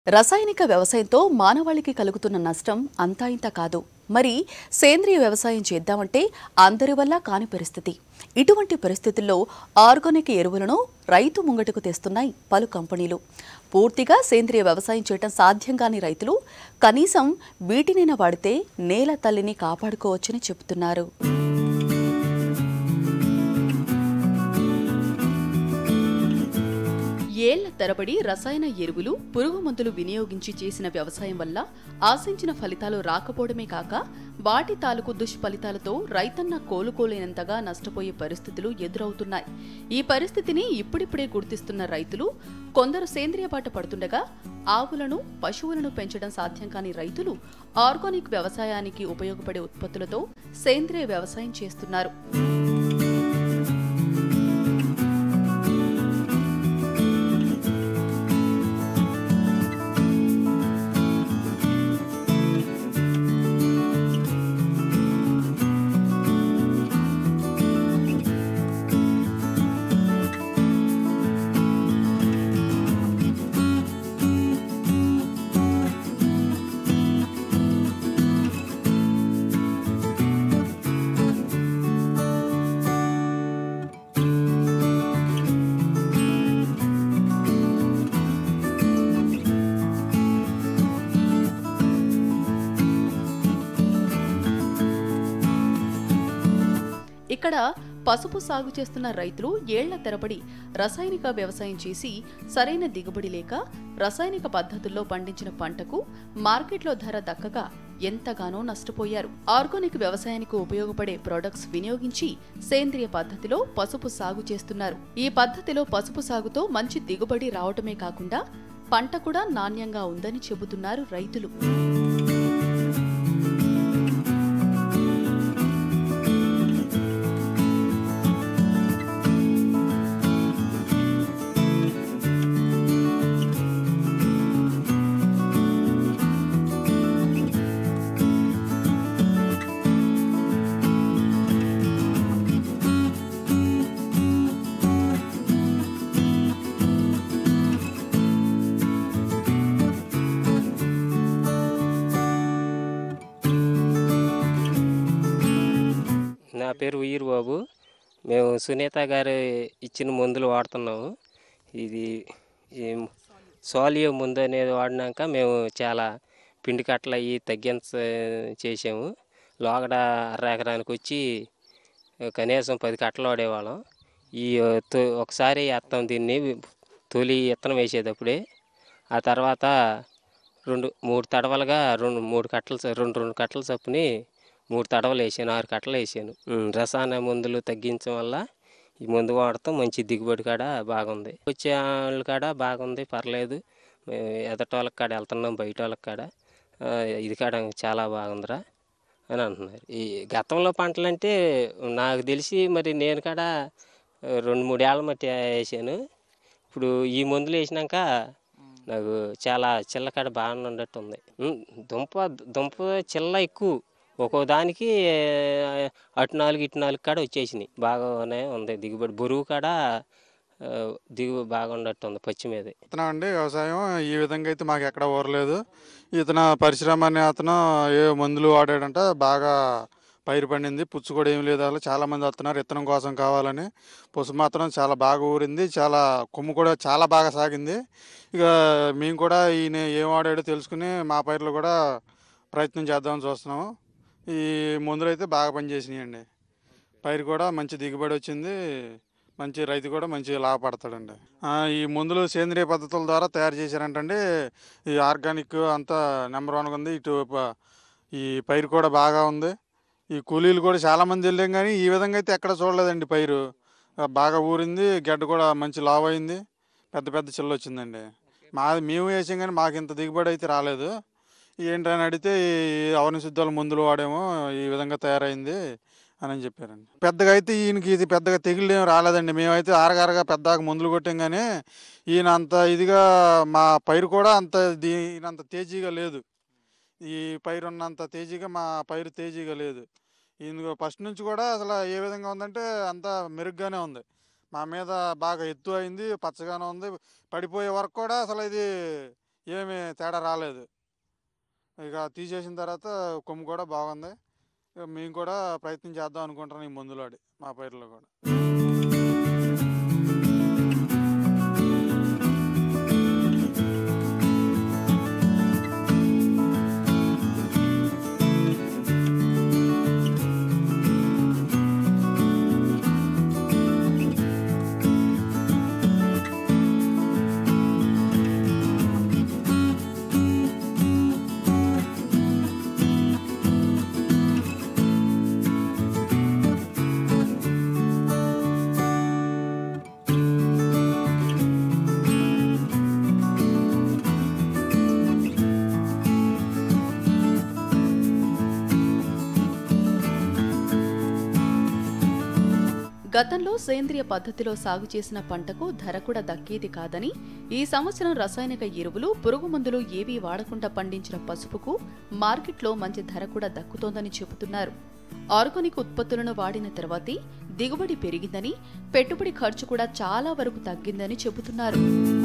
రసాయనిక వ్యవసాయంతో మానవాళికి కలుగుతున్న నష్టం అంతా ఇంత కాదు మరి సేంద్రియ వ్యవసాయం చేద్దామంటే అందరి వల్ల కాని పరిస్థితి ఇటువంటి పరిస్థితుల్లో ఆర్గానిక్ ఎరువులను రైతు ముంగటకు తెస్తున్నాయి పలు కంపెనీలు పూర్తిగా సేంద్రియ వ్యవసాయం చేయటం సాధ్యం కాని రైతులు కనీసం వీటినైనా వాడితే నేల తల్లిని కాపాడుకోవచ్చని చెబుతున్నారు ఏళ్ల తరబడి రసాయన ఎరువులు పురుగు మందులు వినియోగించి చేసిన వ్యవసాయం వల్ల ఆశించిన ఫలితాలు రాకపోవడమే కాక వాటి తాలూకు దుష్ఫలితాలతో రైతన్న కోలుకోలేనంతగా నష్టపోయే పరిస్థితులు ఎదురవుతున్నాయి ఈ పరిస్థితిని ఇప్పుడిప్పుడే గుర్తిస్తున్న రైతులు కొందరు సేంద్రియ బాట పడుతుండగా ఆవులను పశువులను పెంచడం సాధ్యం కాని రైతులు ఆర్గానిక్ వ్యవసాయానికి ఉపయోగపడే ఉత్పత్తులతో సేంద్రియ వ్యవసాయం చేస్తున్నారు ఇక్కడ పసుపు సాగు చేస్తున్న రైతులు ఏళ్ల తరబడి రసాయనిక వ్యవసాయం చేసి సరైన దిగుబడి లేక రసాయనిక పద్ధతుల్లో పండించిన పంటకు మార్కెట్లో ధర దక్కక ఎంతగానో నష్టపోయారు ఆర్గానిక్ వ్యవసాయానికి ఉపయోగపడే ప్రొడక్ట్స్ వినియోగించి సేంద్రియ పద్ధతిలో పసుపు సాగు చేస్తున్నారు ఈ పద్ధతిలో పసుపు సాగుతో మంచి దిగుబడి రావటమే కాకుండా పంట కూడా నాణ్యంగా ఉందని చెబుతున్నారు రైతులు నా పేరు ఉయ్యూరు బాబు మేము సునీత గారు ఇచ్చిన మందులు వాడుతున్నాము ఇది ఈ సోలియో ముందు అనేది వాడినాక మేము చాలా పిండి కట్టలు అయ్యి తగ్గించ చేసాము లోగడ అర ఎకరానికి వచ్చి కనీసం పది కట్టలు వాడేవాళ్ళం ఈ తొ- ఒకసారి వేస్తాం దీన్ని తొలి విత్తనం వేసేటప్పుడే ఆ తర్వాత రెండు మూడు తడవలుగా రెండు మూడు కట్టలు చ- రెండు రెండు కట్టలు చప్పుని మూడు తడవలు వేసాను ఆరు కట్టలు వేసాను ఉమ్, రసాయన మందులు తగ్గించడం వల్ల ఈ మందు వాడటం మంచి దిగుబడి కాడ బాగుంది వచ్చే వాళ్ళ కాడ బాగుంది పర్లేదు మేము ఎదట వాళ్ళకి కాడ వెళ్తున్నాం బయట వాళ్ళకి కాడ ఆ, ఇది కాడ చాలా బాగుందిరా అని అంటున్నారు ఈ గతంలో పంటలు అంటే నాకు తెలిసి మరి నేను కాడ ఆ, రెండు మూడేళ్ళ మట్టి వేసాను ఇప్పుడు ఈ మందులు వేసినాక నాకు చాలా చిల్ల కాడ బాగానే ఉన్నట్టు ఉంది ఉమ్, దుంప దుంప చిల్ల ఎక్కువ ఒక్కో దానికి ఆ, అటు నాలుగు ఇటు నాలుగు కాడ వచ్చేసినాయి బాగానే ఉంది దిగుబడి బరువు కాడ ఆ, దిగుబడి బాగా ఉన్నట్టు ఉంది పచ్చి మీద ఇతను అండి వ్యవసాయం ఈ విధంగా అయితే మాకు ఎక్కడ ఊరలేదు ఇతను పరిశ్రమ అనే అతను ఏ మందులు వాడాడంట బాగా పైరు పండింది పుచ్చు కూడా ఏం లేదు అలా చాలా మంది వస్తున్నారు ఇత్తనం కోసం కావాలని పుసు మాత్రం చాలా బాగా ఊరింది చాలా కొమ్ము కూడా చాలా బాగా సాగింది ఇక మేము కూడా ఈయన ఏం వాడాడో తెలుసుకుని మా పైర్లు కూడా ప్రయత్నం చేద్దామని చూస్తున్నాము ఈ మందులు అయితే బాగా పనిచేసినాయండి పైరు కూడా మంచి దిగుబడి వచ్చింది మంచి రైతు కూడా మంచి లాభపడతాడండి ఆ, ఈ మందులు సేంద్రియ పద్ధతుల ద్వారా తయారు చేశారంటండి ఈ ఆర్గానిక్ అంతా నెంబర్ వన్గా ఉంది ఇటు ప- ఈ పైరు కూడా బాగా ఉంది ఈ కూలీలు కూడా చాలా మంది వెళ్ళాం కానీ ఈ విధంగా అయితే ఎక్కడ చూడలేదండి పైరు ఆ, బాగా ఊరింది గడ్డ కూడా మంచి లావ్ అయింది పెద్ద పెద్ద చిల్లు వచ్చిందండి మాది మేము వేసాం కానీ మాకు ఇంత దిగుబడి అయితే రాలేదు ఏంటని అడిగితే ఈ అవని శుద్ధాల మందులు వాడేమో ఈ విధంగా తయారైంది అని అని చెప్పారండి పెద్దగా అయితే ఈయనకి ఇది పెద్దగా తెగుళ్ళు ఏం రాలేదండి మేమైతే ఆరగారగా పెద్దగా మందులు కొట్టాం కానీ ఈయన అంత ఇదిగా మా పైరు కూడా అంత దీ- ఈయన అంత తేజీగా లేదు ఈ పైరు ఉన్నంత తేజీగా మా పైరు తేజీగా లేదు ఈయన ఫస్ట్ నుంచి కూడా అసలు ఏ విధంగా ఉందంటే అంత మెరుగ్గానే ఉంది మా మీద బాగా ఎత్తు అయింది పచ్చగానే ఉంది పడిపోయే వరకు కూడా అసలు ఇది ఏమి తేడా రాలేదు ఇక తీసేసిన తర్వాత కొమ్ము కూడా బాగుంది ఇక మేము కూడా ప్రయత్నం చేద్దాం అనుకుంటున్నాం ఈ మందులు వాడి మా పైర్లో కూడా గతంలో సేంద్రియ పద్ధతిలో సాగు చేసిన పంటకు ధర కూడా దక్కేది కాదని ఈ సంవత్సరం రసాయనిక ఎరువులు పురుగు మందులు ఏవీ వాడకుండా పండించిన పసుపుకు మార్కెట్లో మంచి ధర కూడా దక్కుతోందని చెబుతున్నారు ఆర్గానిక్ ఉత్పత్తులను వాడిన తర్వాతే దిగుబడి పెరిగిందని పెట్టుబడి ఖర్చు కూడా చాలా వరకు తగ్గిందని చెబుతున్నారు